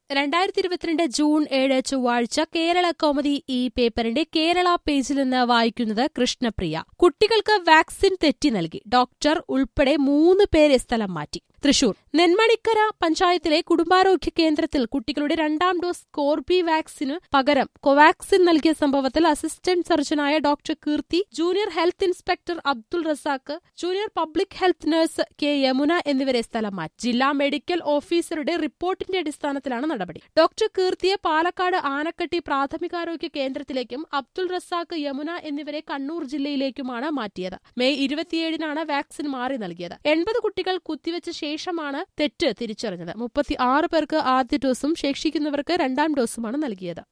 രണ്ടായിരത്തി ഇരുപത്തിരണ്ട് ജൂൺ ഏഴ് ചൊവ്വാഴ്ച കേരള കോമഡി ഈ പേപ്പറിന്റെ കേരള പേജിൽ നിന്ന് വായിക്കുന്നത് കൃഷ്ണപ്രിയ കുട്ടികൾക്ക് വാക്സിൻ തെറ്റി നൽകി ഡോക്ടർ ഉൾപ്പെടെ മൂന്ന് പേരെ സ്ഥലം മാറ്റി തൃശൂർ നെന്മണിക്കര പഞ്ചായത്തിലെ കുടുംബാരോഗ്യ കേന്ദ്രത്തിൽ കുട്ടികളുടെ രണ്ടാം ഡോസ് കോർബി വാക്സിന് പകരം കോവാക്സിൻ നൽകിയ സംഭവത്തിൽ അസിസ്റ്റന്റ് സർജനായ doctor Keerthi junior health inspector Abdul Razak junior public health nurse K Yamuna എന്നിവരെ സ്ഥലം മാറ്റി ജില്ലാ മെഡിക്കൽ ഓഫീസറുടെ റിപ്പോർട്ടിന്റെ അടിസ്ഥാനത്തിലാണ് നടപടി ഡോക്ടർ കീർത്തിയെ പാലക്കാട് ആനക്കട്ടി പ്രാഥമികാരോഗ്യ കേന്ദ്രത്തിലേക്കും അബ്ദുൾ റസാഖ് യമുന എന്നിവരെ കണ്ണൂർ ജില്ലയിലേക്കുമാണ് മാറ്റിയത് മെയ് ഇരുപത്തിയേഴിനാണ് വാക്സിൻ മാറി നൽകിയത് എൺപത് കുട്ടികൾ കുത്തിവെച്ച ശേഷമാണ് തെറ്റ് തിരിച്ചറിഞ്ഞത് മുപ്പത്തി ആറ് പേർക്ക് ആദ്യ ഡോസും ശേഷിക്കുന്നവർക്ക് രണ്ടാം ഡോസുമാണ് നൽകിയത്